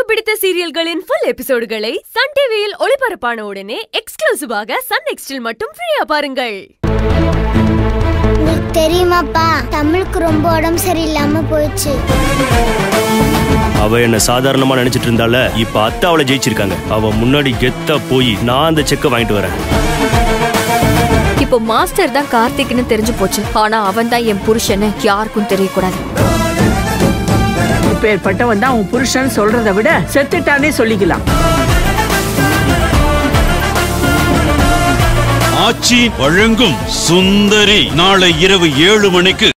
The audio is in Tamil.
பிடித்த சீரியல்களின் ஃபுல் எபிசோடுகளை சன் டிவியில் ஒளிபரப்பான உடனே எக்ஸ்க்ளூசிவாக சன் நெக்ஸ்டில் மட்டும் ஃப்ரீயா பாருங்கள் உங்களுக்கு தெரியுமாப்பா தமிழுக்கு ரொம்ப உடம்பு சரியில்லாம போயிடுச்சு அவ என்ன சாதாரணமா நினைச்சிட்டு இருந்தால இப்ப அத்தை அவளை ஜெயிச்சிருக்காங்க அவ முன்னாடி கெத்தா போய் நான் அந்த செக்கை வாங்கிட்டு வரேன் இப்போ மாஸ்டர் தான் கார்த்திக்னு தெரிஞ்சு போச்சு ஆனா அவன் தான் என் புருஷன்னு யாருக்கும் தெரியக்கூடாது இப்பேற்பட்டவன் தான் உன் புருஷன் சொல்றதை விட செத்துட்டானே சொல்லிக்கலாம் ஆச்சி வழங்கும் சுந்தரி நாளை இரவு ஏழு மணிக்கு